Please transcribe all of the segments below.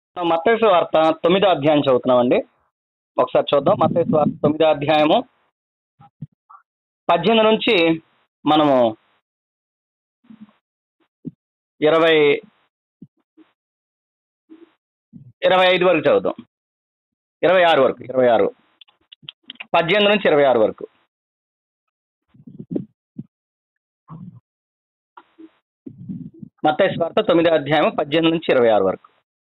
మత్తయి వార్త తొమ్మిదో అధ్యాయం చదువుతున్నామండి ఒకసారి చూద్దాం మత్తయి వార్త తొమ్మిదో అధ్యాయము పద్దెనిమిది నుంచి మనము ఇరవై ఇరవై ఐదు వరకు చదువుదాం ఇరవై ఆరు వరకు ఇరవై ఆరు పద్దెనిమిది నుంచి ఇరవై ఆరు వరకు మత్తయి వార్త తొమ్మిదో అధ్యాయం పద్దెనిమిది నుంచి ఇరవై ఆరు వరకు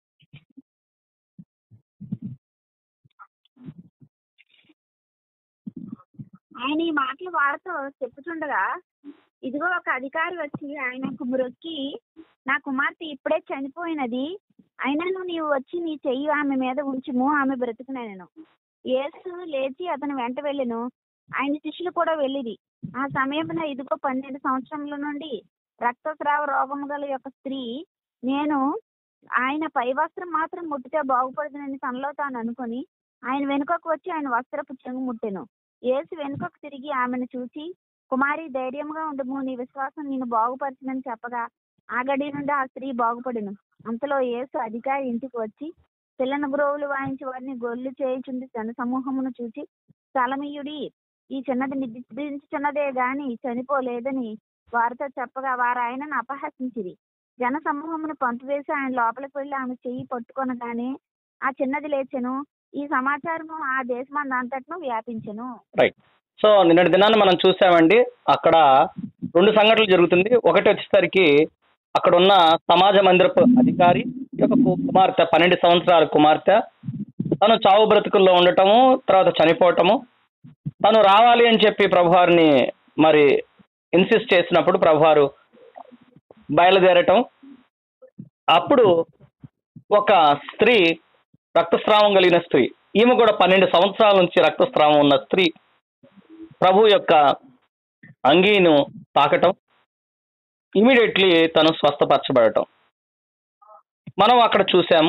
ఆయన ఈ మాటలు వాడుతూ చెప్పుచుండగా ఇదిగో ఒక అధికారి వచ్చి ఆయనకు మ్రొక్కి నా కుమార్తె ఇప్పుడే చనిపోయినది అయినను నీవు వచ్చి నీ చెయ్యి ఆమె మీద ఉంచుము ఆమె బ్రతుకునెను యేసు లేచి అతని వెంట వెళ్ళెను ఆయన శిష్యులు కూడా వెళ్ళిరి ఆ సమయమున ఇదిగో పన్నెండు సంవత్సరముల నుండి రక్తస్రావ రోగము గల యొక్క స్త్రీ నేను ఆయన పై వస్త్రం మాత్రం ముట్టితే బాగుపడుతుందని తనలో తాను అనుకొని ఆయన వెనుకకు వచ్చి ఆయన వస్త్రపు చెంగు ముట్టెను యేసు వెనుకకు తిరిగి ఆమెను చూసి కుమారి ధైర్యంగా ఉండము నీ విశ్వాసం నేను బాగుపరిచిందని చెప్పగా ఆ గడి నుండి ఆ స్త్రీ బాగుపడెను అంతలో యేసు అధికారి ఇంటికి వచ్చి పిల్లను గ్రోవులు వాయించి వారిని గొల్లు చేయుచుండి జన సమూహమును చూసి స్థలమీయుడి ఈ చిన్నది నిద్రించుచున్నదే గాని చనిపోలేదని వారితో చెప్పగా వారు ఆయనను అపహసించిరి జన సమూహమును పంపివేసి ఆయన లోపలికి వెళ్ళి ఆమె చెయ్యి పట్టుకొనగానే ఆ చిన్నది లేచెను ఈ సమాచారము ఆ దేశమందంతటను వ్యాపించెను రైట్ సో నిన్నటి దినాన్ని మనం చూసామండి అక్కడ రెండు సంఘటనలు జరుగుతుంది ఒకటి వచ్చేసరికి అక్కడ ఉన్న సమాజ మందిరపు అధికారి యొక్క కు- కుమార్తె పన్నెండు సంవత్సరాల కుమార్తె తను చావు బ్రతుకుల్లో ఉండటము తర్వాత చనిపోవటము తను రావాలి అని చెప్పి ప్రభువారిని మరి ఇన్సిస్ట్ చేసినప్పుడు ప్రభువారు బయలుదేరటం అప్పుడు ఒక స్త్రీ రక్తస్రావం కలిగిన స్త్రీ ఈమె కూడా పన్నెండు సంవత్సరాల నుంచి రక్తస్రావం ఉన్న స్త్రీ ప్రభు యొక్క అంగీను తాకటం ఇమీడియట్లీ తను స్వస్థపరచబడటం మనం అక్కడ చూసాము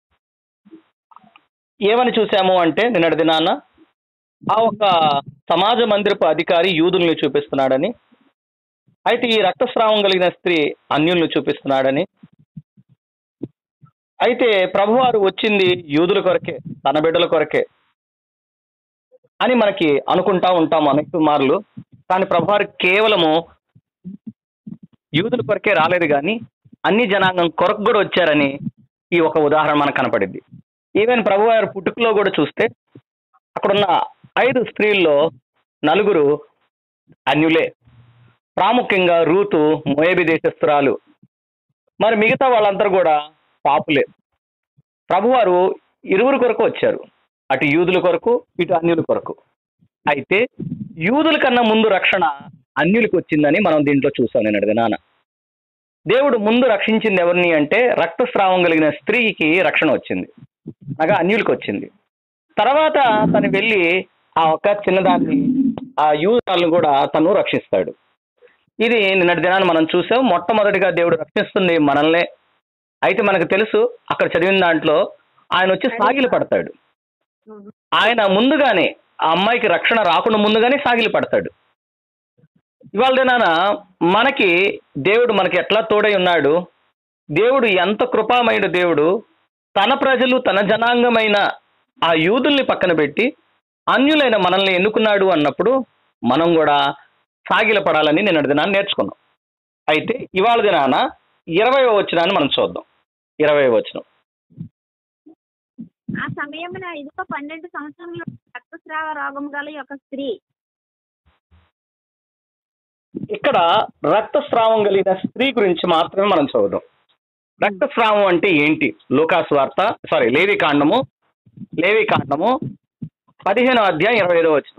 ఏమని చూసాము అంటే నిన్నటి దినాన ఆ ఒక సమాజ మందిరపు అధికారి యూదుల్ని చూపిస్తున్నాడని అయితే ఈ రక్తస్రావం కలిగిన స్త్రీ అన్యుల్ని చూపిస్తున్నాడని అయితే ప్రభువారు వచ్చింది యూదుల కొరకే తన బిడ్డల కొరకే అని మనకి అనుకుంటా ఉంటాం అనేక మార్లు కానీ ప్రభువారు కేవలము యూదుల కొరకే రాలేదు కానీ అన్ని జనాంగం కొరకు కూడా వచ్చారని ఈ ఒక ఉదాహరణ మనకు కనపడింది ఈవెన్ ప్రభువారు పుట్టుకలో కూడా చూస్తే అక్కడున్న ఐదు స్త్రీల్లో నలుగురు అన్యులే ప్రాముఖ్యంగా రూతు మోయబి దేశస్తురాలు మరి మిగతా వాళ్ళందరూ కూడా పాపులే ప్రభువారు ఇరువురు కొరకు వచ్చారు అటు యూదుల కొరకు ఇటు అన్యుల కొరకు అయితే యూదుల కన్నా ముందు రక్షణ అన్యులకు వచ్చిందని మనం దీంట్లో చూసాం నేను దినాన దేవుడు ముందు రక్షించింది ఎవరిని అంటే రక్తస్రావం కలిగిన స్త్రీకి రక్షణ వచ్చింది అనగా అన్యులకు వచ్చింది తర్వాత తను వెళ్ళి ఆ ఒక్క చిన్నదాన్ని ఆ యూదులను కూడా తను రక్షిస్తాడు ఇది నిన్నటి దినాన్ని మనం చూసాం మొట్టమొదటిగా దేవుడు రక్షిస్తుంది మనల్నే అయితే మనకు తెలుసు అక్కడ చదివిన దాంట్లో ఆయన వచ్చి సాగిలు పడతాడు ఆయన ముందుగానే ఆ అమ్మాయికి రక్షణ రాకుండా ముందుగానే సాగిలి పడతాడు ఇవాళ దినాన మనకి దేవుడు మనకి ఎట్లా తోడై ఉన్నాడు దేవుడు ఎంత కృపామయుడు దేవుడు తన ప్రజలు తన జనాంగమైన ఆ యూదుల్ని పక్కన పెట్టి అన్యులైన మనల్ని ఎన్నుకున్నాడు అన్నప్పుడు మనం కూడా సాగిల పడాలని నిన్నటి దినాన్ని నేర్చుకున్నాం అయితే ఇవాళ దినాన ఇరవై వచనాన్ని మనం చూద్దాం ఇరవై వచనం ఆ సమయమున ఇదిగో పన్నెండు సంవత్సరంలో రక్తస్రావ రోగం గల యొక్క స్త్రీ ఇక్కడ రక్తస్రావం కలిగిన స్త్రీ గురించి మాత్రమే మనం చదువుదాం రక్తస్రావం అంటే ఏంటి లోకాసు వార్త సారీ లేవి కాండము లేవి కాండము పదిహేనో అధ్యాయం ఇరవై ఐదో వచ్చిన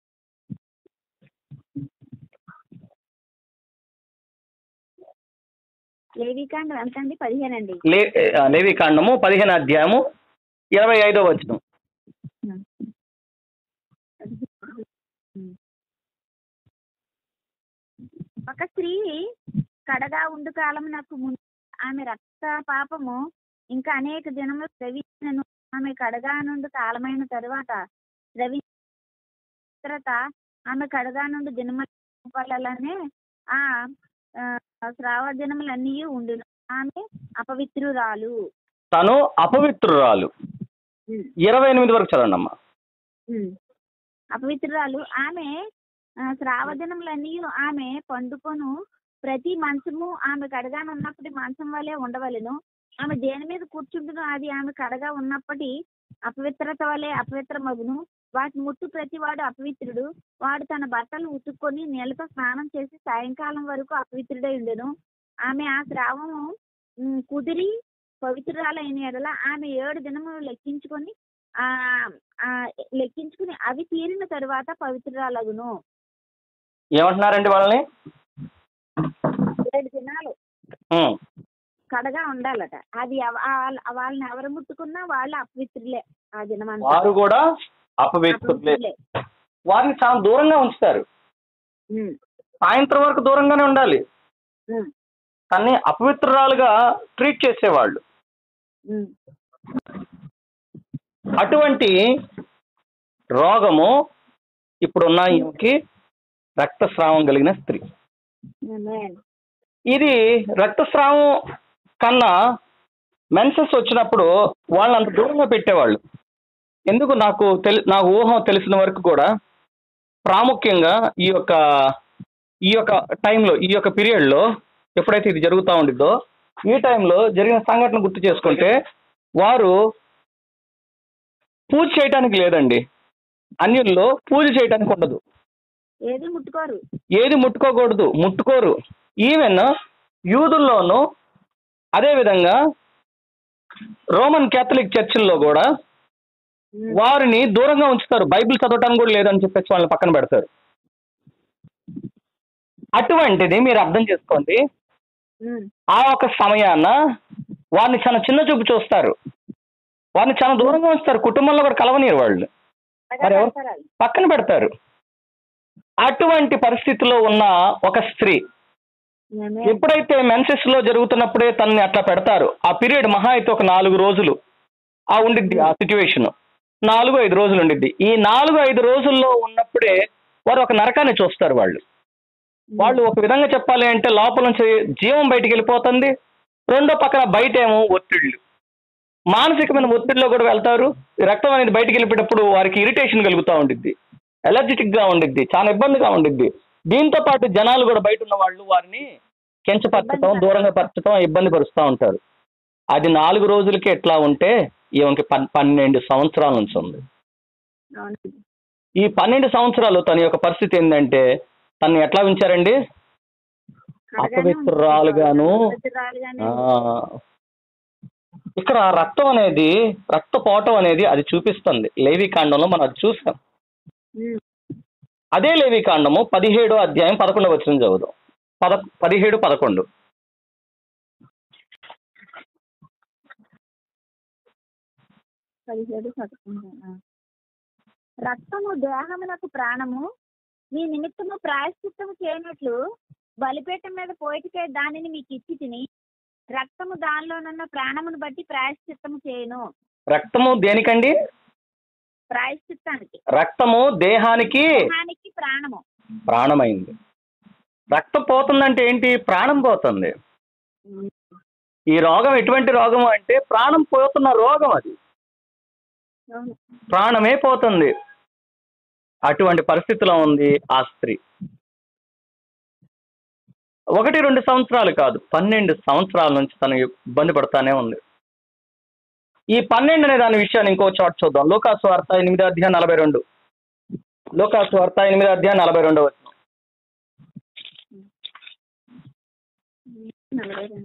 లేవికాండం ఎంత అండి పదిహేను అండి లే ఆ, లేవి కాండము పదిహేను అధ్యాయము ఇరవై ఐదో వచనం ఒక స్త్రీ కడగా ఉండు కాలం నాకు ముందు ఆమె రక్త పాపము ఇంకా అనేక దినములు ద్రవించినను ఆమె కడగా నుండి కాలమైన తరువాత ద్రవి తర్వాత ఆమె కడగా నుండి దినములనే ఆ ఆ, శ్రావ దినములన్నీ ఉండును ఆమె అపవిత్రురాలు తను అపవిత్రురాలు ఉమ్, ఇరవై ఎనిమిది వరకు చదవండి అమ్మా ఉమ్. అపవిత్రురాలు ఆమె ఆ, శ్రావదినములన్నీ ఆమె పండుకొను ప్రతి మంచము ఆమె కడగాను ఉన్నప్పటి మంచం వలె ఉండవలెను ఆమె దేని మీద కూర్చుంటునో అది ఆమె కడగా ఉన్నప్పటి అపవిత్రత వలె అపవిత్రమగును వాటి ముట్టు ప్రతి వాడు అపవిత్రుడు వాడు తన బట్టలు ఉతుక్కొని నీళ్ళతో స్నానం చేసి సాయంకాలం వరకు అపవిత్రుడై ఉండెను ఆమె ఆ స్రావము ఉమ్, కుదిరి పవిత్రురాలైన ఎడల ఆమె ఏడు దినములు లెక్కించుకొని ఆ ఆ, లెక్కించుకుని అవి తీరిన తరువాత పవిత్రురాలగును ఏమంటున్నారండి వాళ్ళని ఏడు దినాలు ఉమ్, కడగా ఉండాలట అది ఎవ- వాళ్ళ- వాళ్ళని ఎవరు ముట్టుకున్నా వాళ్ళు అపవిత్రులే ఆ దినమంతా వారు కూడా అపవిత్రులే అపవిత్రులే వారిని చాలా దూరంగా ఉంచుతారు ఉమ్, సాయంత్రం వరకు దూరంగానే ఉండాలి ఉమ్, కానీ అపవిత్రురాలుగా ట్రీట్ చేసేవాళ్ళు ఉమ్, అటువంటి రోగము ఇప్పుడున్న ఈమెకి రక్తస్రావం కలిగిన స్త్రీ amen. ఇది రక్తస్రావం కన్నా మెన్సెస్ వచ్చినప్పుడు వాళ్ళని అంత దూరంగా పెట్టేవాళ్ళు ఎందుకు నాకు తెలి నాకు ఊహ తెలిసిన వరకు కూడా ప్రాముఖ్యంగా ఈ యొక్క ఈ యొక్క టైంలో ఈ యొక్క పీరియడ్లో ఎప్పుడైతే ఇది జరుగుతూ ఉండిద్దో ఈ టైంలో జరిగిన సంఘటన గుర్తు చేసుకుంటే వారు పూజ చేయటానికి లేదండి అన్యుల్లో పూజ చేయటానికి ఉండదు ఏది ముట్టుకోరు ఏది ముట్టుకోకూడదు ముట్టుకోరు ఈవెన్ యూదుల్లోనూ అదేవిధంగా రోమన్ క్యాథలిక్ చర్చిల్లో కూడా ఉమ్, వారిని దూరంగా ఉంచుతారు బైబిల్ చదవటానికి కూడా లేదని చెప్పేసి వాళ్ళని పక్కన పెడతారు అటువంటిది మీరు అర్థం చేసుకోండి ఉమ్, ఆ ఒక సమయాన వారిని చాలా చిన్న చూపు చూస్తారు వారిని చాలా దూరంగా ఉంచుతారు కుటుంబంలో కూడా కలవనీరు వాళ్ళు మరి ఎవరు? పెడతారు వాళ్ళు. పక్కన పెడతారు అటువంటి పరిస్థితిలో ఉన్న ఒక స్త్రీ amen. ఎప్పుడైతే మెన్సెస్ లో జరుగుతున్నప్పుడే తనని అట్లా పెడతారు ఆ పీరియడ్ మహా అయితే ఒక నాలుగు రోజులు ఆ ఉండిద్ది ఆ సిచ్యువేషన్ నాలుగు ఐదు రోజులు ఉండిద్ది ఈ నాలుగు ఐదు రోజుల్లో ఉన్నప్పుడే వారు ఒక నరకాన్ని చూస్తారు వాళ్ళు వాళ్ళు ఒక విధంగా చెప్పాలి అంటే లోపల నుంచి జీవం బయటికి వెళ్ళిపోతుంది రెండో పక్కన బయట ఏమో ఒత్తిళ్ళు మానసికమైన ఒత్తిడిలో కూడా వెళ్తారు ఈ రక్తం అనేది బయటికి వెళ్ళిపోయేటప్పుడు వారికి ఇరిటేషన్ కలుగుతూ ఉండిద్ది ఎలర్జెటిక్ గా ఉండిద్ది చాలా ఇబ్బందిగా ఉండిద్ది దీంతో పాటు జనాలు కూడా బయట ఉన్న వాళ్ళు వారిని కించపరచడం దూరంగా పరచడం ఇబ్బంది పరుస్తూ ఉంటారు అది నాలుగు రోజులకి ఎట్లా ఉంటే ఈమెకి పన్ పన్నెండు సంవత్సరాల నుంచి ఉంది అవును. ఈ పన్నెండు సంవత్సరాలు తన యొక్క పరిస్థితి ఏంటంటే తను ఎట్లా ఉంచారండి కడగానే అపవిత్రురాలుగాను అపవిత్రురాలుగానే ఆ, ఇక్కడ రక్తం అనేది రక్తపోవటం అనేది అది చూపిస్తుంది లేవి కాండంలో మనం అది చూసాం ఉమ్, అదే లేవి కాండము పదిహేడో అధ్యాయం పదకొండవ వచ్చిన చదువుదాం పద పదిహేడు పదకొండు పదిహేడు పదకొండు ఆ. రక్తము దేహమునకు ప్రాణము మీ నిమిత్తము ప్రాయశ్చిత్తము చేయనట్లు బలిపీఠం మీద పోయిటికే దానిని మీకు ఇచ్చి తిని రక్తము దానిలోనున్న ప్రాణమును బట్టి ప్రాయశ్చిత్తము చేయను రక్తము దేనికండి ప్రాయశ్చిత్తానికి రక్తము దేహానికి దేహానికి ప్రాణము ప్రాణమైంది రక్తం పోతుందంటే ఏంటి ప్రాణం పోతుంది ఉమ్, ఈ రోగం ఎటువంటి రోగం అంటే ప్రాణం పోతున్న రోగం అది అవును. ప్రాణమే పోతుంది అటువంటి పరిస్థితిలో ఉంది ఆ స్త్రీ ఒకటి రెండు సంవత్సరాలు కాదు పన్నెండు సంవత్సరాల నుంచి తను ఇబ్బంది పడతానే ఉంది ఈ పన్నెండు అనే దాని విషయాన్ని ఇంకో చోట చూద్దాం లోకాసు వార్త ఎనిమిది అధ్యాయం నలభై రెండు లోకాసు వార్త ఎనిమిది అధ్యాయం నలభై రెండవ వచనం. నలభై రెండు.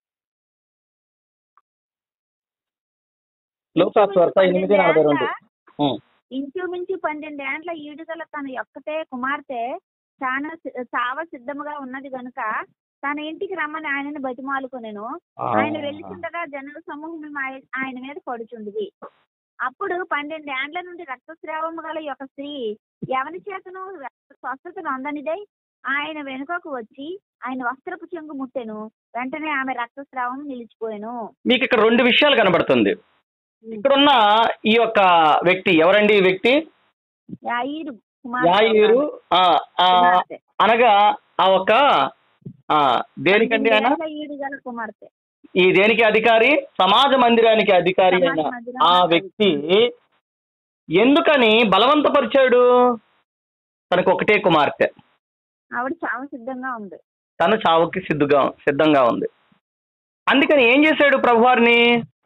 లోకాసు వార్త ఎనిమిది నలభై రెండు ఉం. ఇంచుమించు పన్నెండేండ్ల ఈడుగల తన యొక్కతే కుమార్తె చాలా సి- చావ సిద్ధముగా ఉన్నది గనుక తన ఇంటికి రమ్మని ఆయనను బతిమాలుకొనెను ఆయన వెళ్ళుచుండగా జనుల సమూహం ఆయ- ఆయన మీద పడుచుండిది అప్పుడు పన్నెండేండ్ల నుండి రక్తస్రావము గల యొక్క స్త్రీ ఎవరి చేతను స్వస్థత నొందనిదై ఆయన వెనుకకు వచ్చి ఆయన వస్త్రపు చెంగు ముట్టెను వెంటనే ఆమె రక్తస్రావం నిలిచిపోయాను మీకు ఇక్కడ రెండు విషయాలు కనబడుతుంది ఇక్కడున్న ఈ యొక్క వ్యక్తి ఎవరండి ఈ వ్యక్తి యాయిరు యాయిరు ఆ, ఆ, కుమార్తె అనగా ఆ ఒక ఆ, దేనికండి ఆయన పన్నెండేండ్ల ఈడు గల కుమార్తె ఈ దేనికి అధికారి సమాజ మందిరానికి అధికారి అయిన సమాజ మందిరం ఆ అధికారి. వ్యక్తి ఎందుకని బలవంతపరిచాడు తనకు ఒకటే కుమార్తె ఆవిడ చావు సిద్ధంగా ఉంది తను చావుకి సిద్ధంగా సిద్ధంగా ఉంది అందుకని ఏం చేశాడు ప్రభువారిని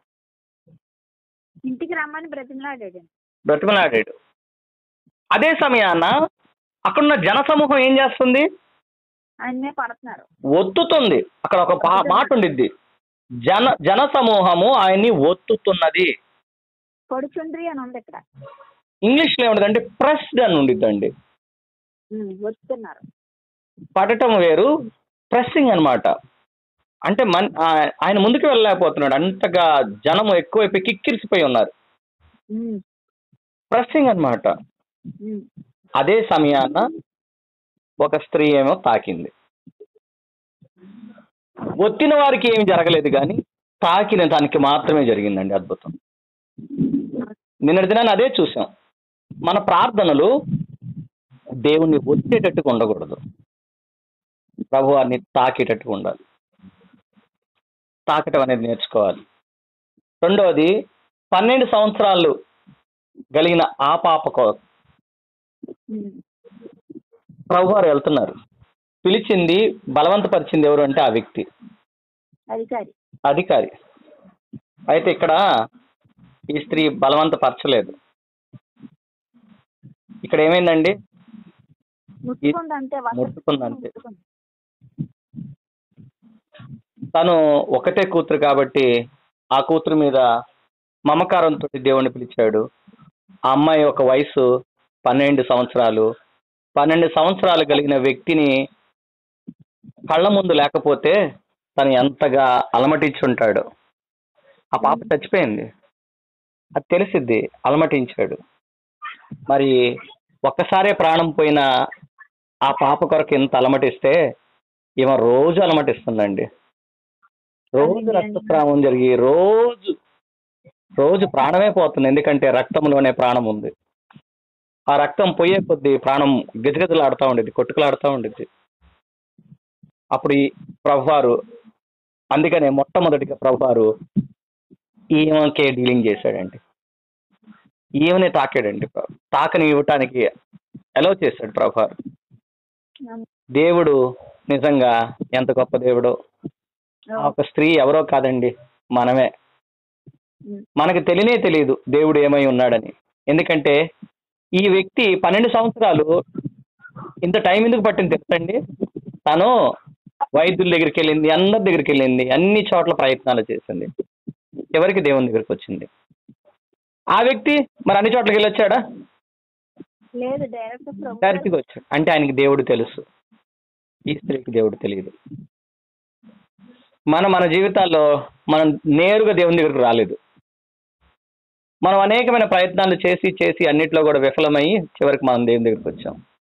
ఇంటికి రమ్మని బ్రతిమలాడాడు బ్రతిమలాడాడు అదే సమయాన అక్కడున్న జన సమూహం ఏం చేస్తుంది ఆయన్నే పడుతున్నారు ఒత్తుతుంది అక్కడ ఒక పా- మాట ఉండిద్ది జన జన సమూహము ఆయన్ని ఒత్తుతున్నది పొడుచుండ్రి అని ఉంది ఇక్కడ ఇంగ్లీష్ లో ఏముండదంటే ప్రెస్డ్ అని ఉండిద్దండి ఉమ్, వస్తున్నారు పడటం వేరు ప్రెస్సింగ్ అన్నమాట అంటే మన్ ఆ- ఆయన ముందుకు వెళ్ళలేకపోతున్నాడు అంతగా జనము ఎక్కువైపోయి కిక్కిరిసిపోయి ఉన్నారు ఉమ్, ప్రెస్సింగ్ అన్నమాట ఉమ్. అదే సమయాన ఒక స్త్రీ ఏమో తాకింది ఒత్తిన వారికి ఏమి జరగలేదు కానీ తాకిన దానికి మాత్రమే జరిగిందండి అద్భుతం నిన్నటి దినాన్ని అదే చూసాం మన ప్రార్థనలు దేవుణ్ణి ఒత్తేటట్టుగా ఉండకూడదు ప్రభువారిని తాకేటట్టుగా ఉండాలి తాకటం అనేది నేర్చుకోవాలి రెండవది పన్నెండు సంవత్సరాలు కలిగిన ఆ పాప కొ- ఉమ్. ప్రభువారు వెళ్తున్నారు పిలిచింది బలవంతపరిచింది ఎవరు అంటే ఆ వ్యక్తి అధికారి అధికారి అయితే ఇక్కడ ఈ స్త్రీ బలవంతపరచలేదు ఇక్కడ ఏమైందండి ముట్టుకుంది అంతే వస్త్రం ముట్టుకుంది అంతే. ముట్టుకుంది. తను ఒకటే కూతురు కాబట్టి ఆ కూతురు మీద మమకారంతో దేవుణ్ణి పిలిచాడు ఆ అమ్మాయి ఒక వయసు పన్నెండు సంవత్సరాలు పన్నెండు సంవత్సరాలు కలిగిన వ్యక్తిని కళ్ళ ముందు లేకపోతే తను ఎంతగా అలమటించుంటాడు ఆ పాప చచ్చిపోయింది అది తెలిసిద్ది అలమటించాడు మరి ఒక్కసారే ప్రాణం పోయిన ఆ పాప కొరకు ఎంత అలమటిస్తే ఈమె రోజు అలమటిస్తుందండి రోజు రక్తస్రావం జరిగి రోజు రోజు ప్రాణమే పోతుంది ఎందుకంటే రక్తంలోనే ప్రాణం ఉంది ఆ రక్తం పోయే కొద్దీ ప్రాణం గజగజలాడుతూ ఉండేది కొట్టుకులాడుతూ ఉండేది అప్పుడు ఈ ప్రభువారు అందుకనే మొట్టమొదటిగా ప్రభువారు ఈమెకే డీలింగ్ చేశాడండి ఈమెనే తాకాడండి ప్రభు. తాకని ఇవ్వటానికి ఎలో చేశాడు ప్రభువారు దేవుడు నిజంగా ఎంత గొప్ప దేవుడో ఆ ఒక స్త్రీ ఎవరో కాదండి మనమే ఉమ్. మనకు తెలియనే తెలియదు దేవుడు ఏమై ఉన్నాడని ఎందుకంటే ఈ వ్యక్తి పన్నెండు సంవత్సరాలు ఇంత టైం ఎందుకు పట్టింది తెలుసండి తను వైద్యుల దగ్గరికి వెళ్ళింది అందరి దగ్గరికి వెళ్ళింది అన్ని చోట్ల ప్రయత్నాలు చేసింది ఎవరికి దేవుని దగ్గరికి వచ్చింది ఆ వ్యక్తి మరి అన్ని చోట్లకి వెళ్ళి వచ్చాడా లేదు డైరెక్ట్ ప్రభు డైరెక్ట్గా వచ్చాడు అంటే ఆయనకి దేవుడు తెలుసు ఈ స్త్రీకి దేవుడు తెలియదు మనం మన జీవితాల్లో మనం నేరుగా దేవుని దగ్గరికి రాలేదు మనం అనేకమైన ప్రయత్నాలు చేసి చేసి అన్నిట్లో కూడా విఫలమయ్యి చివరికి మనం దేవుని దగ్గరికి వచ్చాం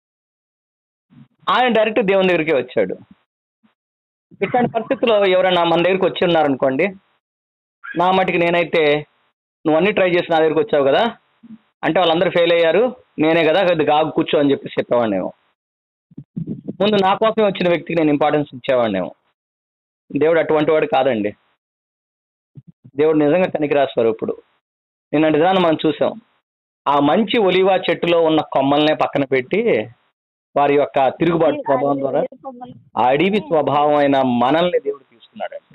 ఆయన డైరెక్ట్ దేవుని దగ్గరికి వచ్చాడు ఇట్లాంటి పరిస్థితుల్లో ఎవరైనా మన దగ్గరికి వచ్చి ఉన్నారనుకోండి నా మటుకి నేనైతే నువ్వు అన్ని ట్రై చేసి నా దగ్గరికి వచ్చావు కదా అంటే వాళ్ళందరూ ఫెయిల్ అయ్యారు నేనే కదా కొద్దిగా ఆగు కూర్చో అని చెప్పి చెప్పేవాడినేమో ముందు నా కోసం వచ్చిన వ్యక్తికి నేను ఇంపార్టెన్స్ ఇచ్చేవాడినేమో దేవుడు అటువంటి వాడు కాదండి దేవుడు నిజంగా కనికిరా స్వరూపుడు నిన్నటి దినాన్ని మనం చూసాం ఆ మంచి ఒలివా చెట్టులో ఉన్న కొమ్మల్నే పక్కన పెట్టి వారి యొక్క తిరుగుబాటు స్వభావం ద్వారా ఆ అడవి స్వభావం అయిన మనల్ని దేవుడు తీసుకున్నాడండి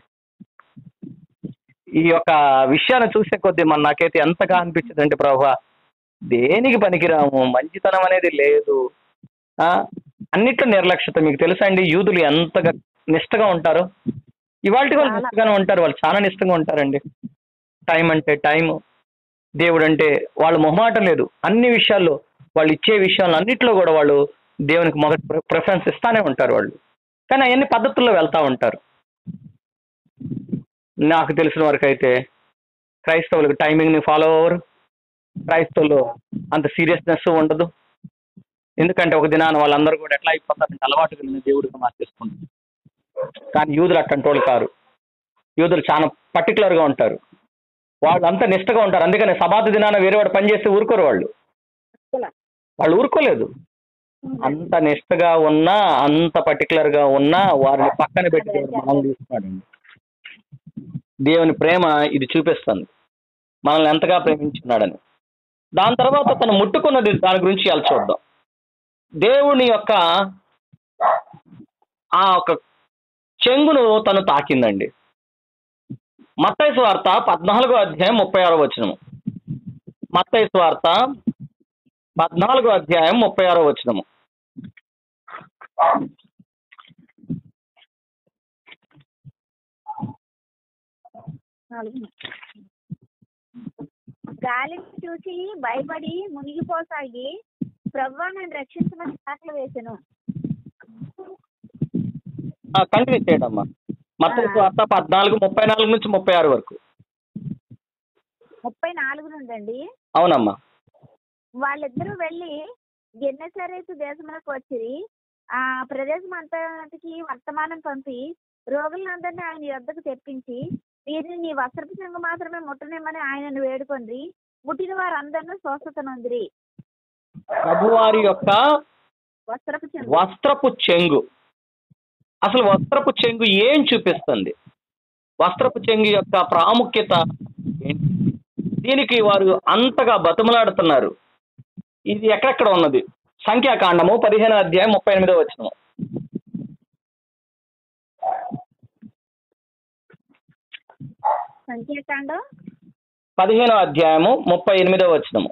ఈ యొక్క విషయాన్ని చూసే కొద్దీ మన నాకైతే ఎంతగా అనిపించింది అంటే ప్రభా దేనికి పనికిరాము మంచితనం అనేది లేదు ఆ అన్నిట్లో నిర్లక్ష్యత మీకు తెలుసా అండి యూదులు ఎంతగా నిష్టగా ఉంటారు ఇవాళ వాళ్ళు చాలా. నిష్టగానే ఉంటారు వాళ్ళు చాలా నిష్టంగా ఉంటారండి టైం అంటే టైం దేవుడు అంటే వాళ్ళు మొహమాటం లేదు అన్ని విషయాల్లో వాళ్ళు ఇచ్చే విషయాల్లో అన్నిట్లో కూడా వాళ్ళు దేవునికి మొదటి ప్రిఫరెన్స్ ఇస్తానే ఉంటారు వాళ్ళు కానీ అవన్నీ పద్ధతుల్లో వెళ్తా ఉంటారు నాకు తెలిసిన వరకు అయితే క్రైస్తవులకు టైమింగ్ని ఫాలో అవ్వరు క్రైస్తవులు అంత సీరియస్నెస్ ఉండదు ఎందుకంటే ఒక దినాన వాళ్ళందరూ కూడా ఎట్లా అయిపోతారంటే అలవాటు కలిగిన దేవుడిగా మార్చేసుకుంటారు కానీ యూదులు అట్టంటి వాళ్ళు కారు యూదులు చాలా పర్టికులర్గా ఉంటారు వాళ్ళు అంత నిష్టగా ఉంటారు అందుకని సబాతు దినాన వేరే వాడు పనిచేస్తే ఊరుకోరు వాళ్ళు వాళ్ళు ఊరుకోలేదు అంత నిష్టగా ఉన్నా అంత పర్టికులర్ గా ఉన్నా వారిని పక్కన పెట్టి దేవుడు మనం తీసుకున్నాడండి దేవుని ప్రేమ ఇది చూపిస్తుంది మనల్ని ఎంతగా ప్రేమించున్నాడని దాని తర్వాత తను ముట్టుకున్నది దాని గురించి ఇలా చూద్దాం దేవుని యొక్క ఆ ఒక చెంగును తను తాకిందండి మత్తయి వార్త పద్నాలుగో అధ్యాయం ముప్పై ఆరో వచనము మత్తయి వార్త పద్నాలుగో అధ్యాయం ముప్పై ఆరో వచనము గాలిని చూసి భయపడి మునిగిపోసాగి ప్రభు నన్ను రక్షించమని కేకలు వేసెను కంటిన్యూ చేయండి అమ్మా మత్తయి వార్త పద్నాలుగు ముప్పై నాలుగు నుంచి ముప్పై ఆరు వరకు ముప్పై నాలుగు నుండండి అవునమ్మా వాళ్ళిద్దరూ వెళ్ళి గిన్నెసరేతు దేశమునకు వచ్చి ఆ ప్రదేశం అంతటికి వర్తమానం పంపి రోగులందరినీ ఆయన యొద్దకు తెప్పించి వీరిని నీ వస్త్రపు చెంగు మాత్రమే ముట్టనిమ్మని ఆయనను వేడుకొంది ముట్టిన వారందరినీ స్వస్థత నొందిరి ప్రభువారి యొక్క వస్త్రపు చెంగు వస్త్రపు చెంగు అసలు వస్త్రపు చెంగు ఏం చూపిస్తుంది వస్త్రపు చెంగు యొక్క ప్రాముఖ్యత ఏంటి దీనికి వారు అంతగా బతుమలాడుతున్నారు ఇది ఎక్కడెక్కడ ఉన్నది సంఖ్యాకాండము పదిహేను అధ్యాయం ముప్పై ఎనిమిదో వచ్చిన సంఖ్యాకాండం పదిహేనో అధ్యాయము ముప్పై ఎనిమిదో వచ్చినము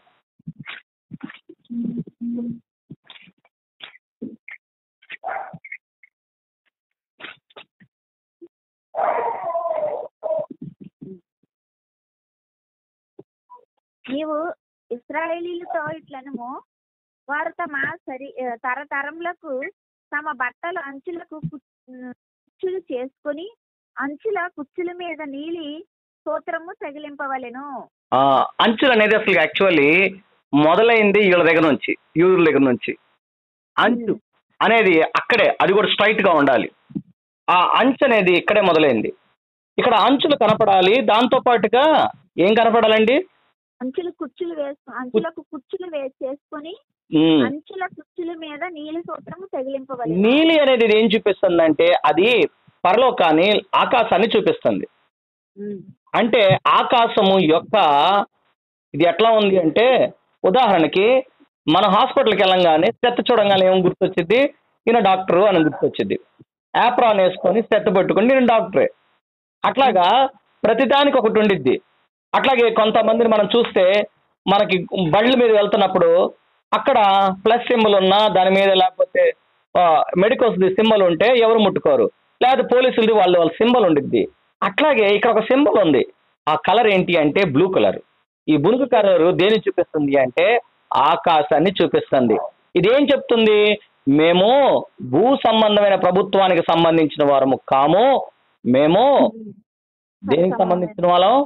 నీవు ఇస్రాయేలీలతో ఇట్లనము వారు తమ సరి తరతరములకు తమ బట్టల అంచులకు కు- కుచ్చులు చేసుకొని అంచుల కుచ్చుల మీద నీలి సూత్రము తగిలింపవలెను ఆ, అంచులు అనేది అసలు యాక్చువల్లీ మొదలైంది వీళ్ళ దగ్గర నుంచి యూదుల దగ్గర నుంచి అంచు అనేది అక్కడే అది కూడా స్ట్రైట్ గా ఉండాలి ఆ అంచు అనేది ఇక్కడే మొదలైంది ఇక్కడ అంచులు కనపడాలి దాంతో పాటుగా ఏం కనపడాలండి అంచుల కుచ్చులు వేసు అంచులకు కుచ్చులు వే చేసుకొని ఉమ్, అంచుల కుచ్చుల మీద నీలి సూత్రము తగిలింపవలెను నీలి అనేది ఇది ఏం చూపిస్తుందంటే అది పరలోకాన్ని ఆకాశాన్ని చూపిస్తుంది ఉమ్. అంటే ఆకాశము యొక్క ఇది ఎట్లా ఉంది అంటే ఉదాహరణకి మన హాస్పిటల్కి వెళ్ళంగానే సెట్ చూడంగానే ఏం గుర్తొచ్చింది ఈయన డాక్టరు అని గుర్తొచ్చింది యాప్రాన్ వేసుకొని సెట్ పెట్టుకొని నేను డాక్టరే అట్లాగా ప్రతిదానికి ఒకటి ఉండిద్ది అట్లాగే కొంతమందిని మనం చూస్తే మనకి బళ్ళ మీద వెళ్తున్నప్పుడు అక్కడ ప్లస్ సింబల్ ఉన్నా దాని మీద లేకపోతే మెడికల్స్ది సింబల్ ఉంటే ఎవరు ముట్టుకోరు లేకపోతే పోలీసులది వాళ్ళు వాళ్ళ సింబల్ ఉండిద్ది అట్లాగే ఇక్కడ ఒక సింబల్ ఉంది ఆ కలర్ ఏంటి అంటే బ్లూ కలర్ ఈ బునుగు కలర్ దేని చూపిస్తుంది అంటే ఆకాశాన్ని చూపిస్తుంది ఇదేం చెప్తుంది మేము భూ సంబంధమైన ప్రభుత్వానికి సంబంధించిన వారము కాము మేము దేనికి సంబంధించిన వాళ్ళం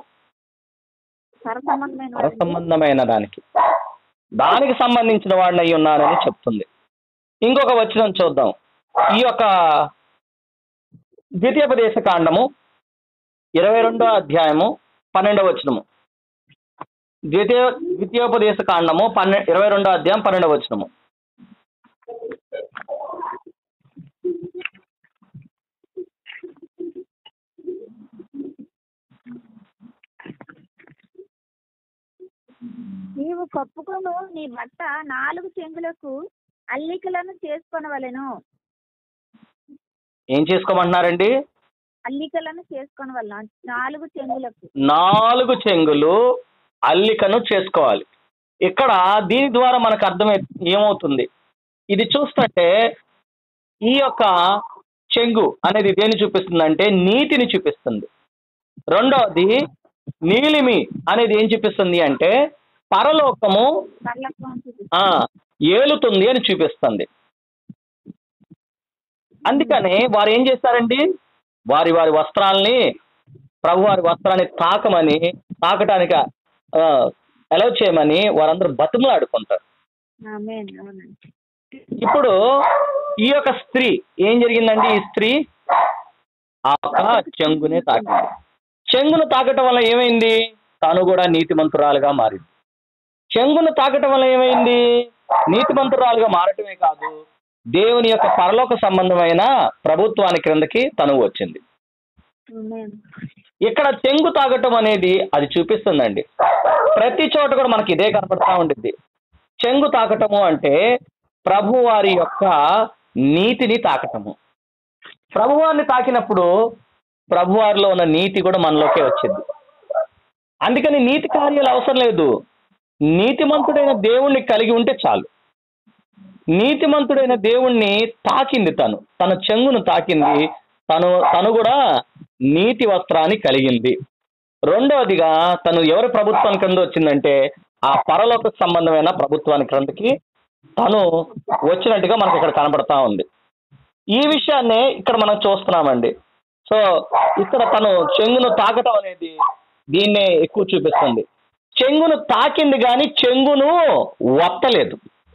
సర సంబంధమైన పర సంబంధమైన దానికి దానికి సంబంధించిన వాడిని అయి ఉన్నానని చెప్తుంది ఇంకొక వచనం చూద్దాం ఈ యొక్క ద్వితీయోపదేశ కాండము ఇరవై రెండో అధ్యాయము పన్నెండవ వచనము ద్వితీయ ద్వితీయోపదేశ కాండము పన్నె ఇరవై రెండో అధ్యాయం పన్నెండవ వచనము నీవు కప్పుకొను నీ బట్ట నాలుగు చెంగులకు అల్లికలను చేసుకొనవలెను ఏం చేసుకోమంటున్నారండి అల్లికలను చేసుకొనవలెను నాలుగు చెంగులకు నాలుగు చెంగులు అల్లికను చేసుకోవాలి ఇక్కడ దీని ద్వారా మనకు అర్థమై ఏమవుతుంది ఇది చూస్తుంటే ఈ యొక్క చెంగు అనేది దేని చూపిస్తుందంటే నీతిని చూపిస్తుంది రెండవది నీలిమి అనేది ఏం చూపిస్తుంది అంటే పరలోకము కళ్ళకు చూపిస్తుంది. ఆ ఏలుతుంది అని చూపిస్తుంది అందుకని వారు ఏం చేస్తారండి వారి వారి వస్త్రాల్ని ప్రభు వారి వస్త్రాన్ని తాకమని తాకటానికి అలౌ చేయమని వారందరూ బతుములాడుకుంటారు ఆమేన్. అవునండి ఇప్పుడు ఈ యొక్క స్త్రీ ఏం జరిగిందండి ఈ స్త్రీ ఆ యొక్క చెంగునే తాకింది చెంగును తాకటం వల్ల ఏమైంది తాను కూడా నీతిమంతురాలుగా మారింది చెంగును తాకటం వల్ల ఏమైంది నీతిమంతురాలుగా మారటమే కాదు దేవుని యొక్క పరలోక సంబంధమైన ప్రభుత్వానికి క్రిందకి తను వచ్చింది ఆమేన్. ఇక్కడ చెంగు తాగటం అనేది అది చూపిస్తుందండి ప్రతి చోట కూడా మనకి ఇదే కనపడతా ఉండిద్ది చెంగు తాకటము అంటే ప్రభువారి యొక్క నీతిని తాకటము ప్రభువారిని తాకినప్పుడు ప్రభువారిలో ఉన్న నీతి కూడా మనలోకే వచ్చింది అందుకని నీతి కార్యాలు అవసరం లేదు నీతిమంతుడైన దేవుణ్ణి కలిగి ఉంటే చాలు నీతిమంతుడైన దేవుణ్ణి తాకింది తను తన చెంగును తాకింది తను తను కూడా నీతి వస్త్రాన్ని కలిగింది రెండవదిగా తను ఎవరి ప్రభుత్వం కింద వచ్చిందంటే ఆ పరలోక సంబంధమైన ప్రభుత్వానికి క్రిందకి తను వచ్చినట్టుగా మనకి ఇక్కడ కనబడతా ఉంది ఈ విషయాన్నే ఇక్కడ మనం చూస్తున్నామండి సో ఇక్కడ తను చెంగును తాకటం అనేది దీన్నే ఎక్కువ చూపిస్తుంది చెంగును తాకింది కానీ చెంగును వత్తలేదు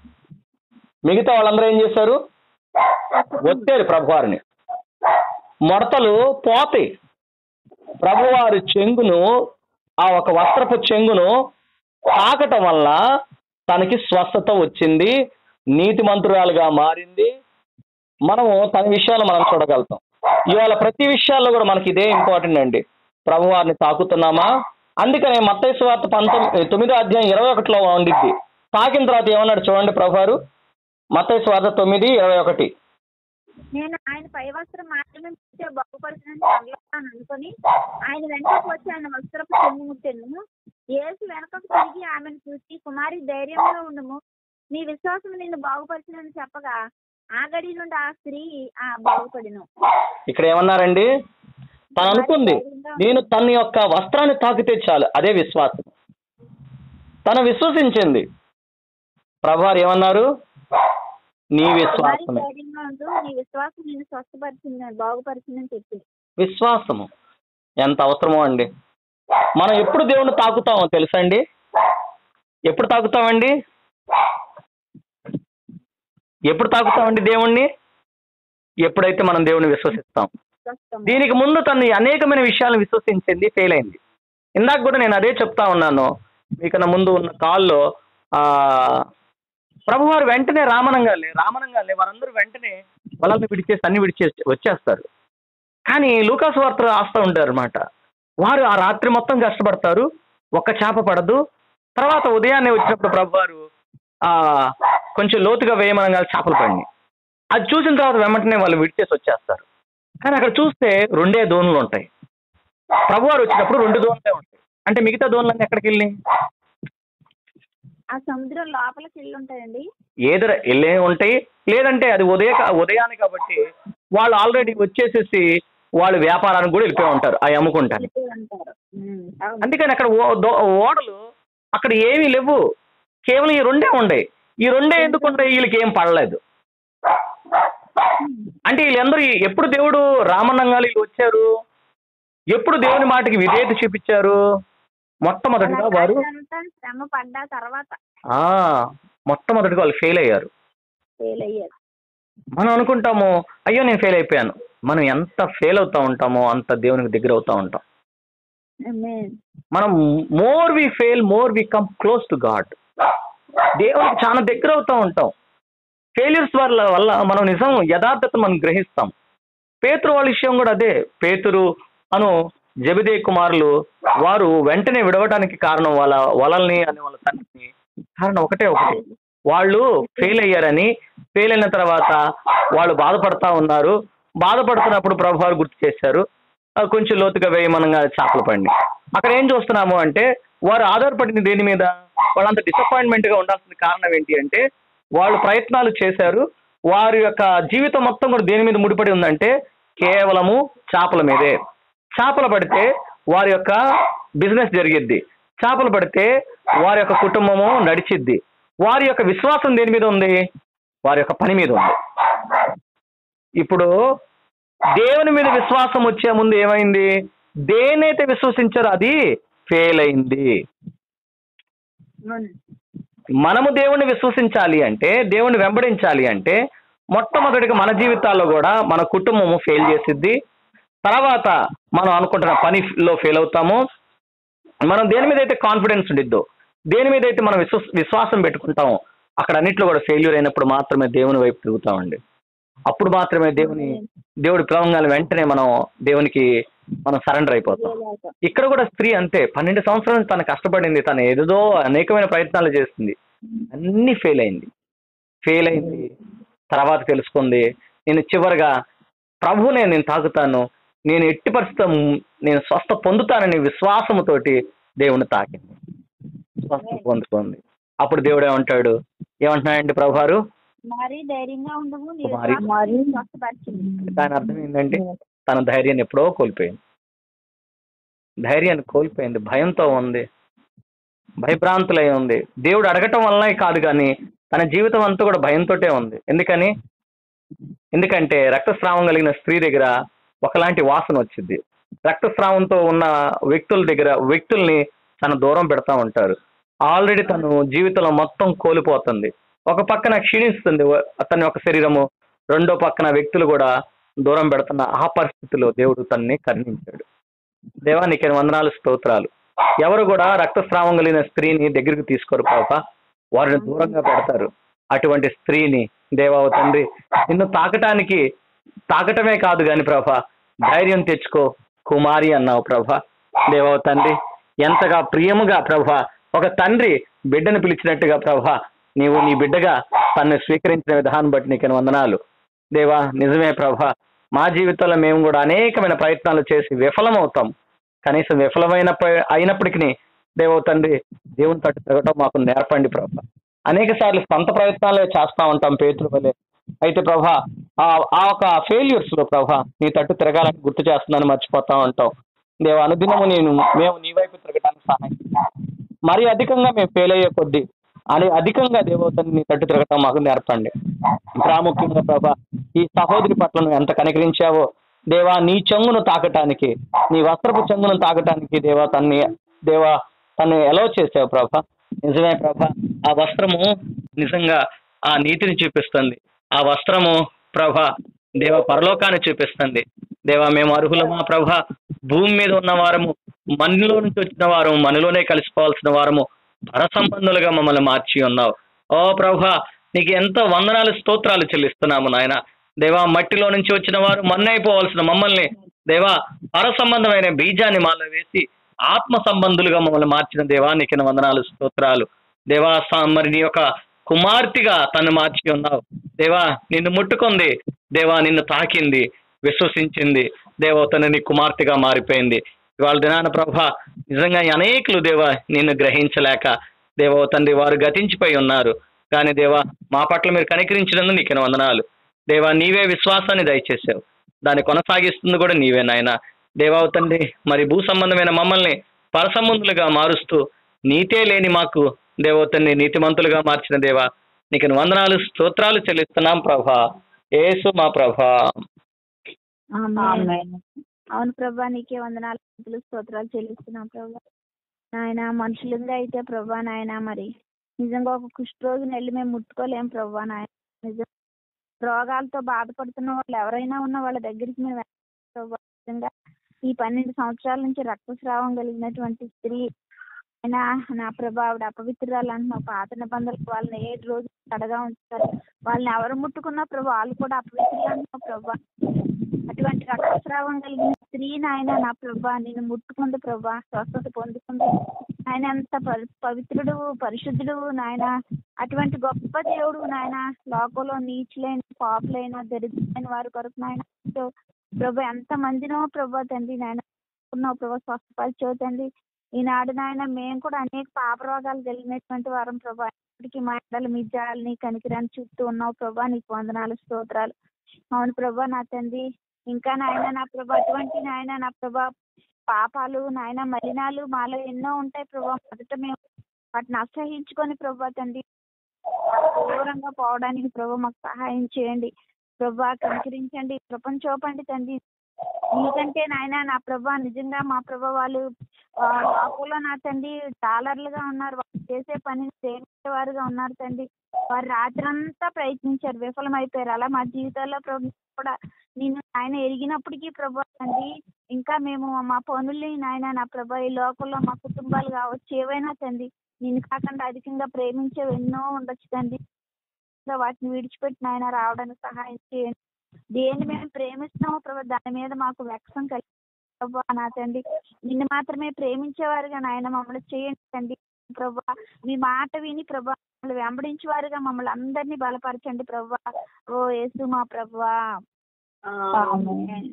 మిగతా వాళ్ళందరూ ఏం చేశారు ఒత్తారు ప్రభువారిని ముడతలు పోతాయి ప్రభువారి చెంగును ఆ ఒక వస్త్రపు చెంగును తాకటం వల్ల తనకి స్వస్థత వచ్చింది నీతిమంతురాలుగా మారింది మనము తన విషయాలు మనం చూడగలుగుతాం ఇవాళ ప్రతి విషయాల్లో కూడా మనకి ఇదే ఇంపార్టెంట్ అండి ప్రభువారిని తాకుతున్నామా అందుకనే మత్తయి వార్త పంతొమ్మిది తొమ్మిదో అధ్యాయం ఇరవై ఒకటిలో ఉండిద్ది తాకిన తర్వాత ఏమన్నాడు చూడండి ప్రభువారు మత్తయి వార్త తొమ్మిది ఇరవై ఒకటి నేను ఆయన పై వస్త్రం మాత్రమే ముట్టే బాగుపడుతుందని తగలతాను అనుకుని ఆయన వెనకకు వచ్చి ఆయన వస్త్రపు చెంగు ముట్టెను యేసు వెనకకు తిరిగి ఆమెను చూసి కుమారి ధైర్యంగా ఉండుము నీ విశ్వాసం నిన్ను బాగుపరిచినని చెప్పగా ఆ గడి నుండి ఆ స్త్రీ ఆ బాగుపడిను ఇక్కడ ఏమన్నారండి తను అనుకుంది నేను తన యొక్క వస్త్రాన్ని తాకితే చాలు అదే విశ్వాసం తను విశ్వసించింది ప్రభువారు ఏమన్నారు నీ కుమారి విశ్వాసమే ధైర్యంగా ఉండు నీ విశ్వాసం నిన్ను స్వస్థపరిచిందని బాగుపరిచిందని చెప్పి విశ్వాసము ఎంత అవసరమో అండి మనం ఎప్పుడు దేవుణ్ణి తాకుతామో తెలుసా అండి ఎప్పుడు తాకుతామండి ఎప్పుడు తాకుతామండి దేవుణ్ణి ఎప్పుడైతే మనం దేవుణ్ణి విశ్వసిస్తాం స్వస్థం దీనికి ముందు తను అనేకమైన విషయాలను విశ్వసించింది ఫెయిల్ అయింది ఇందాక కూడా నేను అదే చెప్తా ఉన్నాను మీకన్నా ముందు ఉన్న కాల్లో ఆ ప్రభువారు వెంటనే రామనంగాలే రామనంగాలే వారందరూ వెంటనే వలల్ని విడిచేసి అన్ని విడిచేసి వచ్చేస్తారు కానీ లూకాసు వార్త రాస్తూ ఉంటారు అనమాట వారు ఆ రాత్రి మొత్తం కష్టపడతారు ఒక్క చేప పడదు తర్వాత ఉదయాన్నే వచ్చినప్పుడు ప్రభువారు ఆ కొంచెం లోతుగా వేయమనగా చేపలు పడినాయి అది చూసిన తర్వాత వెంటనే వాళ్ళు విడిచేసి వచ్చేస్తారు కానీ అక్కడ చూస్తే రెండే దోణులు ఉంటాయి ప్రభువారు వచ్చినప్పుడు రెండు దోణులే ఉంటాయి అంటే మిగతా దోణులన్నీ ఎక్కడికి వెళ్ళి ఆ సముద్రం లోపలికి వెళ్ళి ఉంటాయండి ఏదో వెళ్ళే ఉంటాయి లేదంటే అది ఉదయ ఉదయాన్ని కాబట్టి వాళ్ళు ఆల్రెడీ వచ్చేసేసి వాళ్ళు వ్యాపారానికి కూడా వెళ్ళిపోయి ఉంటారు అవి అమ్ముకుంటారు వెళ్ళిపోయి ఉంటారు ఉమ్, అవును. అందుకని అక్కడ ఓ- దో- ఓడలు అక్కడ ఏమీ లేవు కేవలం ఈ రెండే ఉండయి ఈ రెండే ఎందుకు ఉంటాయి వీళ్ళకి ఏం పడలేదు అంటే వీళ్ళందరూ ఎప్పుడు దేవుడు రామన్నంగాలు వీళ్ళు వచ్చారు ఎప్పుడు దేవుని మాటకి విధేయత చూపించారు మొట్టమొదటిగా వారు అంతా శ్రమ పడ్డ తర్వాత ఆ మొట్టమొదటిగా వాళ్ళు ఫెయిల్ అయ్యారు ఫెయిల్ అయ్యారు మనం అనుకుంటాము అయ్యో నేను ఫెయిల్ అయిపోయాను మనం ఎంత ఫెయిల్ అవుతా ఉంటామో అంత దేవునికి దగ్గర అవుతా ఉంటాం Amen. మనం more we fail more we come close to God దేవునికి చాలా దగ్గర అవుతా ఉంటాం ఫెయిల్యూర్స్ వల్ల వల్ల మనం నిజం యథార్థత మనం గ్రహిస్తాం పేతురు వాళ్ళ విషయం కూడా అదే పేతురు అను జబిదే కుమారులు వారు వెంటనే విడవడానికి కారణం వాళ్ళ వలల్ని అని వాళ్ళ తండ్రిని కారణం ఒకటే ఒకటి వాళ్ళు ఫెయిల్ అయ్యారని ఫెయిల్ అయిన తర్వాత వాళ్ళు బాధపడతా ఉన్నారు బాధపడుతున్నప్పుడు ప్రభు వారు గుర్తు చేశారు ఆ, కొంచెం లోతుగా వేయమనగా చేపలు పడి అక్కడ ఏం చూస్తున్నాము అంటే వారు ఆధారపడింది దేని మీద వాళ్ళంత డిసప్పాయింట్మెంట్ గా ఉండాల్సిన కారణం ఏంటి అంటే వాళ్ళు ప్రయత్నాలు చేశారు వారి యొక్క జీవితం మొత్తం కూడా దేని మీద ముడిపడి ఉందంటే కేవలము చేపల మీదే చేపలు పడితే వారి యొక్క బిజినెస్ జరిగిద్ది చేపలు పడితే వారి యొక్క కుటుంబము నడిచిద్ది వారి యొక్క విశ్వాసం దేని మీద ఉంది వారి యొక్క పని మీద ఉంది ఇప్పుడు దేవుని మీద విశ్వాసం వచ్చే ముందు ఏమైంది దేనైతే విశ్వసించారో అది ఫెయిల్ అయింది అవును. మనము దేవుణ్ణి విశ్వసించాలి అంటే దేవుణ్ణి వెంబడించాలి అంటే మొట్టమొదటిగా మన జీవితాల్లో కూడా మన కుటుంబము ఫెయిల్ చేసిద్ది తర్వాత మనం అనుకుంటున్న పనిలో ఫెయిల్ అవుతాము మనం దేని మీద అయితే కాన్ఫిడెన్స్ ఉండిద్దో దేని మీద అయితే మనం విశ్వ విశ్వాసం పెట్టుకుంటామో అక్కడ అన్నిట్లో కూడా ఫెయిల్యూర్ అయినప్పుడు మాత్రమే దేవుని వైపు తిరుగుతామండి అప్పుడు మాత్రమే దేవుని దేవుడి పిలవంగానే వెంటనే మనం దేవునికి మనం సరెండర్ అయిపోతాం ఇక్కడ కూడా స్త్రీ అంతే పన్నెండు సంవత్సరాల నుంచి తను కష్టపడింది తను ఏదో అనేకమైన ప్రయత్నాలు చేస్తుంది అన్ని ఫెయిల్ అయింది ఫెయిల్ అయింది తర్వాత తెలుసుకుంది నేను చివరిగా ప్రభువునే నేను తాకుతాను నేను ఎట్టి పరిస్థితి నేను స్వస్థ పొందుతానని విశ్వాసముతోటి దేవుని తాకింది స్వస్థ పొందుకుంది అప్పుడు దేవుడు ఏమంటాడు ఏమంటున్నాడండి ప్రభు గారు మరి ధైర్యంగా ఉండవు నీ మరి- విశ్వాసం నిన్ను స్వస్థపరిచింది దాని అర్థం ఏంటంటే తన ధైర్యాన్ని ఎప్పుడో కోల్పోయింది ధైర్యాన్ని కోల్పోయింది భయంతో ఉంది భయభ్రాంతులై ఉంది దేవుడు అడగటం వల్లనే కాదు కానీ తన జీవితం అంతా కూడా భయంతోటే ఉంది ఎందుకని ఎందుకంటే రక్తస్రావం కలిగిన స్త్రీ దగ్గర ఒకలాంటి వాసన వచ్చింది రక్తస్రావంతో ఉన్న వ్యక్తుల దగ్గర వ్యక్తుల్ని తన దూరం పెడతా ఉంటారు ఆల్రెడీ తను జీవితంలో మొత్తం కోల్పోతుంది ఒక పక్కన క్షీణిస్తుంది అతని ఒక శరీరము రెండో పక్కన వ్యక్తులు కూడా దూరం పెడుతున్న ఆ పరిస్థితిలో దేవుడు తనని కరుణించాడు దేవా నీకు వందనాలు స్తోత్రాలు ఎవరు కూడా రక్తస్రావం కలిగిన స్త్రీని దగ్గరికి తీసుకోరు పాప వారిని దూరంగా పెడతారు అటువంటి స్త్రీని దేవావ తండ్రి నిన్ను తాకటానికి తాకటమే కాదు కాని ప్రభ ధైర్యం తెచ్చుకో కుమారి అన్నావు ప్రభ దేవావ తండ్రి ఎంతగా ప్రియముగా ప్రభ ఒక తండ్రి బిడ్డను పిలిచినట్టుగా ప్రభ నీవు నీ బిడ్డగా తన్ను స్వీకరించిన విధానం బట్టి నీకు వందనాలు దేవా నిజమే ప్రభ మా జీవితంలో మేము కూడా అనేకమైన ప్రయత్నాలు చేసి విఫలమవుతాం కనీసం విఫలమైన ప- అయినప్పటికీ దేవ తండ్రి దేవుని తట్టు తిరగటం మాకు నేర్పండి ప్రభ అనేక సార్లు సొంత ప్రయత్నాలే చేస్తా ఉంటాం పేతులు వలె అయితే ప్రభ ఆ ఆ ఒక ఫెయిల్యూర్స్ లో ప్రభ నీ తట్టు తిరగాలని గుర్తు చేస్తున్నాను మర్చిపోతా ఉంటాం దేవ అనుదినము నేను మేము నీ వైపు తిరగడానికి సహాయం చేయి. మరి అధికంగా మేము ఫెయిల్ అయ్యే కొద్దీ అని అధికంగా దేవతని నీ తట్టు తిరగటం మాకు నేర్పండి ప్రాముఖ్యంగా ప్రభా ఈ సహోదరి పట్ల నువ్వు ఎంత కనికరించావో దేవా నీ చెంగును తాకటానికి నీ వస్త్రపు చెంగును తాకటానికి దేవా తన్ని దేవా తను ఎలా చేసావు ప్రభా నిజమే ప్రభా ఆ వస్త్రము నిజంగా ఆ నీతిని చూపిస్తుంది ఆ వస్త్రము ప్రభ దేవ పరలోకాన్ని చూపిస్తుంది దేవా మేము అర్హులమా ప్రభ భూమి మీద ఉన్న వారము మనలో నుంచి వచ్చిన వారము మనలోనే కలిసిపోవాల్సిన వారము పర సంబంధులుగా మమ్మల్ని మార్చి ఉన్నావు ఓ ప్రభ నీకు ఎంత వందనాలు స్తోత్రాలు చెల్లిస్తున్నాము నాయన దేవా మట్టిలో నుంచి వచ్చిన వారు మన్నైపోవాల్సిన మమ్మల్ని దేవా పర సంబంధమైన బీజాన్ని మాలో వేసి ఆత్మ సంబంధులుగా మమ్మల్ని మార్చిన దేవా నీకు వందనాలు స్తోత్రాలు దేవా సా- మరి నీ యొక్క కుమార్తెగా తను మార్చి ఉన్నావు దేవా నిన్ను ముట్టుకుంది దేవా నిన్ను తాకింది విశ్వసించింది దేవా తను నీ కుమార్తెగా మారిపోయింది ఇవాళ దినాన ప్రభ నిజంగా ఈ అనేకులు దేవా నిన్ను గ్రహించలేక దేవో తండ్రి వారు గతించిపోయి ఉన్నారు కానీ దేవా మా పట్ల మీరు కనికరించినందుకు నీకు వందనాలు దేవా నీవే విశ్వాసాన్ని దయచేసావు దాన్ని కొనసాగిస్తుంది కూడా నీవే నాయన దేవావు తండ్రి మరి భూ సంబంధమైన మమ్మల్ని పరసంబంధులుగా మారుస్తూ నీతే లేని మాకు దేవతని నీతిమంతులుగా మార్చిన దేవా నీకు వందనాలు స్తోత్రాలు చెల్లిస్తున్నాం ప్రభా ఏసు మా ప్రభా ఆమేన్. అవును ప్రభా నీకే వందనాలు స్తుతులు, స్తోత్రాలు చెల్లిస్తున్నాం ప్రభా నాయన మనుషులుగా అయితే ప్రభా నాయన మరి నిజంగా ఒక కుష్ఠరోగిని వెళ్ళి మేము ముట్టుకోలేం ప్రభా నాయన నిజం రోగాలతో బాధపడుతున్న వాళ్ళు ఎవరైనా ఉన్న వాళ్ళ దగ్గరికి మేము వెళ్ళాలి ప్రభా నిజంగా ఈ పన్నెండు సంవత్సరాల నుంచి రక్తస్రావం కలిగినటువంటి స్త్రీ అయినా నా ప్రభా ఆవిడ అపవిత్రురాలు అంటున్నావు పాత నిబంధనలు వాళ్ళని ఏ రోజు తడగా ఉంచుతారు వాళ్ళని ఎవరు ముట్టుకున్నా ప్రభా వాళ్ళు కూడా అపవిత్రులు అంటున్నావు ప్రభా అటువంటి రక్తస్రావం కలిగిన స్త్రీ నాయన నా ప్రభా నేను ముట్టుకుంది ప్రభా స్వస్థత పొందుకుంది ఆయన ఎంత పరి- పవిత్రుడు పరిశుద్ధుడు నాయన అటువంటి గొప్ప దేవుడు నాయన లోకంలో నీచులైన పాపులైన దరిద్రులైన వారి కొరకు నాయన సో ప్రభా ఎంత మందినో ప్రభా తండ్రి నాయన ఉన్నావు ప్రభా స్వస్థపరిచావు తండ్రి ఈనాడు నాయన మేము కూడా అనేక పాప రోగాలు కలిగినటువంటి వారం ప్రభా ఇప్పటికీ మా ఎండలు మీ జాలని కనికిరాన్ని చుట్టూ ఉన్నావు ప్రభా నీకు వందనాలు స్తోత్రాలు అవును ప్రభా నా తండ్రి ఇంకా నాయన నా ప్రభా అటువంటి నాయన నా ప్రభా పాపాలు నాయన మలినాలు మాలో ఎన్నో ఉంటాయి ప్రభా మొదట మేము వాటిని అసహించుకొని ప్రభా తండ్రి దూరంగా పోవడానికి ప్రభా మాకు సహాయం చేయండి ప్రభా కనికరించండి కృపను చూపండి తండ్రి నీకంటే నాయన నా ప్రభా నిజంగా మా ప్రభా వాళ్ళు ఆ, లోకంలో నా తండ్రి డాలర్లుగా ఉన్నారు వాళ్ళు చేసే పని వారుగా ఉన్నారు తండ్రి వారు రాత్రంతా ప్రయత్నించారు విఫలమైపోయారు అలా మా జీవితాల్లో ప్రభు కూడా నేను ఆయన ఎరిగినప్పటికీ ప్రభు తండ్రి ఇంకా మేము మా పనుల్ని నాయన నా ప్రభా ఈ లోకంలో మా కుటుంబాలు కావచ్చు ఏవైనా తండ్రి నిన్ను కాకుండా అధికంగా ప్రేమించేవి ఎన్నో ఉండొచ్చు తండ్రి ఇంకా వాటిని విడిచిపెట్టి నాయన రావడానికి సహాయం చేయండి దేన్ని మేము ప్రేమిస్తున్నామో ప్రభు దాని మీద మాకు వ్యక్తం కలిగి ప్రభా నా తండ్రి నిన్ను మాత్రమే ప్రేమించేవారుగా నాయన మమ్మల్ని చేయండి తండ్రి ప్రభా మీ మాట విని ప్రభా మమ్మల్ని వెంబడించేవారుగా మమ్మల్ని అందరినీ బలపరచండి ప్రభా ఓ యేసు మా ప్రభా ఆమేన్.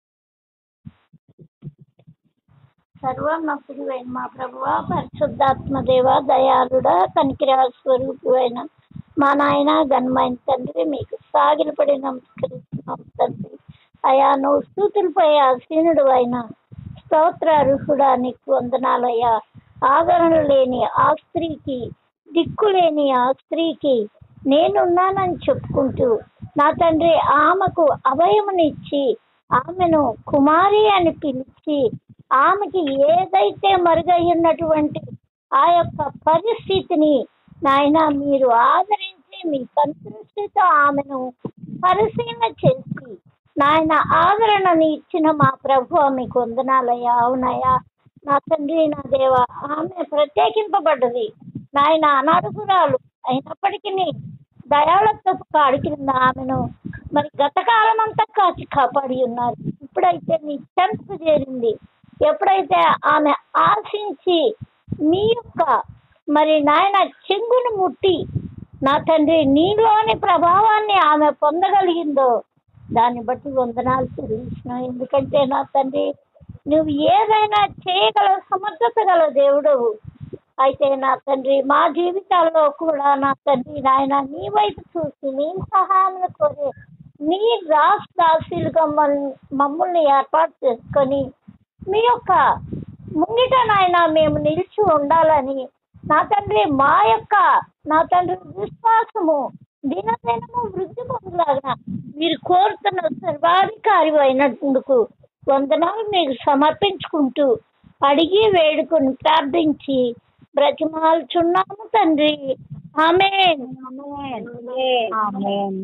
సర్వోన్నతుడు అయిన మా ప్రభువ పరిశుద్ధాత్మ దేవ దయాళుడ కనికిరా స్వరూపువైన మా నాయన ఘనమైన తండ్రి మీకు సాగిలపడి నమస్కరిస్తున్నాం తండ్రి అయా నువ్వు స్థూతులపై ఆసీనుడు అయిన స్తోత్ర అర్హుడా నీకు వందనాలయ్యా ఆదరణ లేని ఆ స్త్రీకి దిక్కు లేని ఆ స్త్రీకి నేనున్నానని చెప్పుకుంటూ నా తండ్రి ఆమెకు అభయమునిచ్చి ఆమెను కుమారి అని పిలిచి ఆమెకి ఏదైతే మరుగయ్యున్నటువంటి ఆ యొక్క పరిస్థితిని నాయన మీరు ఆదరించి మీ సంతృష్టితో ఆమెను పరిశీలన చేసి నాయన ఆదరణని ఇచ్చిన మా ప్రభు మీకు వందనాలయ్యా అవునయ్యా నా తండ్రి నా దేవ ఆమె ప్రత్యేకింపబడ్డది నాయన అనర్హురాలు అయినప్పటికీ దయాళత్వ కాడి కింద ఆమెను మరి గత కాలం అంతా కాచి కాపాడి ఉన్నారు ఇప్పుడైతే మీ చెంతకు చేరింది ఎప్పుడైతే ఆమె ఆశించి మీ యొక్క మరి నాయన చెంగును ముట్టి నా తండ్రి నీలోని ప్రభావాన్ని ఆమె పొందగలిగిందో దాన్ని బట్టి వందనాలు చెల్లించిన ఎందుకంటే నా తండ్రి నువ్వు ఏదైనా చేయగల సమర్థత గల దేవుడవు అయితే నా తండ్రి మా జీవితాల్లో కూడా నా తండ్రి నాయన నీ వైపు చూసి నీ సహాయం కోరి నీ రాష్ట్ర దాసులుగా మమ్మల్ని మమ్మల్ని ఏర్పాటు చేసుకొని మీ యొక్క ముంగిట నాయన మేము నిలిచి ఉండాలని నా తండ్రి మా యొక్క నా తండ్రి విశ్వాసము దినదినము వృద్ధి పొందలాగా మీరు కోరుతున్న సర్వాధికారి అయినందుకు వందనాలు మీకు సమర్పించుకుంటూ అడిగి వేడుకొని ప్రార్థించి బ్రతిమాలుచున్నాము తండ్రి ఆమేన్ ఆమేన్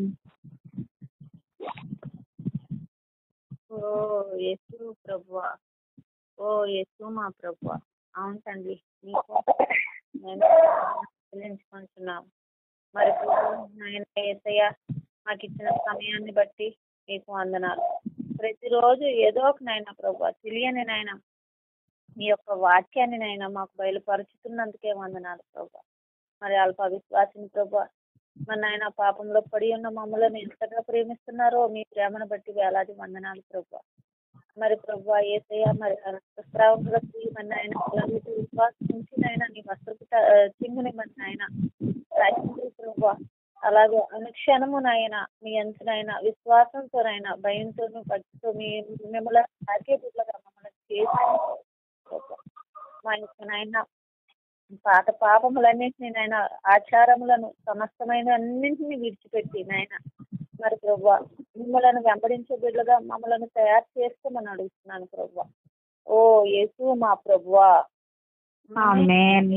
ఓ యేసు ప్రభువా ఓ యేసు మా ప్రభువా అవును తండ్రి నీకు నేను చెల్లించుకుంటున్నాం మరి ప్రభు నాయన యేసయ్య మాకు ఇచ్చిన సమయాన్ని బట్టి నీకు వందనాలు ప్రతిరోజు ఏదో ఒక నాయన ప్రభు తెలియని నాయన మీ యొక్క వాక్యాన్ని నాయన మాకు బయలుపరుచుతున్నందుకే వందనాలు ప్రభు మరి అల్ప విశ్వాసిని ప్రభు మరి నాయన పాపంలో పడి ఉన్న మమ్మల్ని ఎంతగా ప్రేమిస్తున్నారో మీ ప్రేమను బట్టి వేలాది వందనాలు ప్రభు మరి ప్రభు ఏసయ్య మరి ఆ రక్తస్రావంలో మరి నాయన అలాగే విశ్వాసం నుంచి నాయన నీ వస్త్రపు త- చింగుని మరి నాయన రాయించు ప్రభు అలాగే అనుక్షణము నాయన మీ ఎంతనైనా విశ్వాసంతో నాయన భయంతోను భక్తితో మీ మిమ్మల్ని తాకే బిడ్డలుగా మమ్మల్ని చేసి ప్రభు. మా యొక్క నాయన పాత పాపములన్నింటినీ నాయన ఆచారములను సమస్తమైన అన్నింటినీ విడిచిపెట్టి నాయన మరి ప్రభు మిమ్మల్ని వెంబడించే బిడ్డలుగా మమ్మల్ని తయారు చేసుకోమని అడుగుతున్నాను ప్రభు ఓ యేసు మా ప్రభువా ఆమేన్.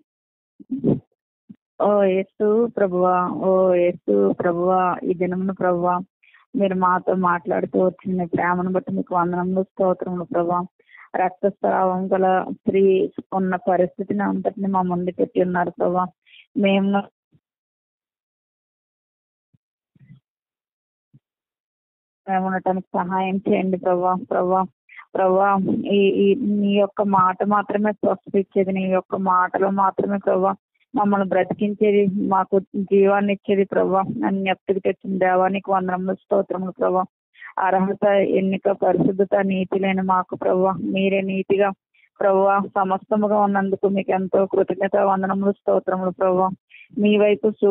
ఓ యేసు ప్రభువా ఓ యేసు ప్రభువా ఈ దినమున ప్రభువా మీరు మాతో మాట్లాడుతూ వచ్చిన మీ ప్రేమను బట్టి మీకు వందనములు స్తోత్రములు ప్రభా రక్తస్రావం గల స్త్రీ ఉన్న పరిస్థితిని అంతటిని మా ముందు పెట్టి ఉన్నారు ప్రభా మేము మేము ఉండటానికి సహాయం చేయండి ప్రభా ప్రభా ప్రభా ఈ ఈ నీ యొక్క మాట మాత్రమే స్వస్థ ఇచ్చేది నీ యొక్క మాటలో మాత్రమే ప్రభా మమ్మల్ని బ్రతికించేది మాకు జీవాన్ని ఇచ్చేది ప్రభా నన్ను జ్ఞప్తికి తెచ్చిన దేవానికి వందనములు స్తోత్రములు ప్రభా అర్హత ఎన్నిక పరిశుద్ధత నీతి లేని మాకు ప్రభా మీరే నీతిగా ప్రభా సమస్తముగా ఉన్నందుకు మీకు ఎంతో కృతజ్ఞత వందనములు స్తోత్రములు ప్రభా మీ వైపు చూ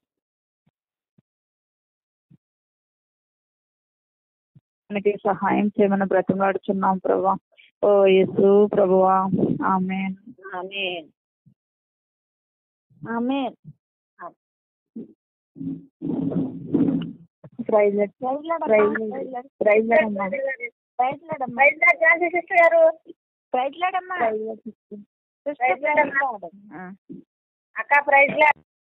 మనకి సహాయం చేయమని బ్రతిమాడుచున్నాం ప్రభా ఓ యేసు ప్రభువా amen amen amen praise praise praise అమ్మా ప్రైజ్లాడమ్మా ప్రైజ్ సిస్టర్ ప్రైజ్లాడమ్మా ఆ. అక్క ప్రైజ్లాడ్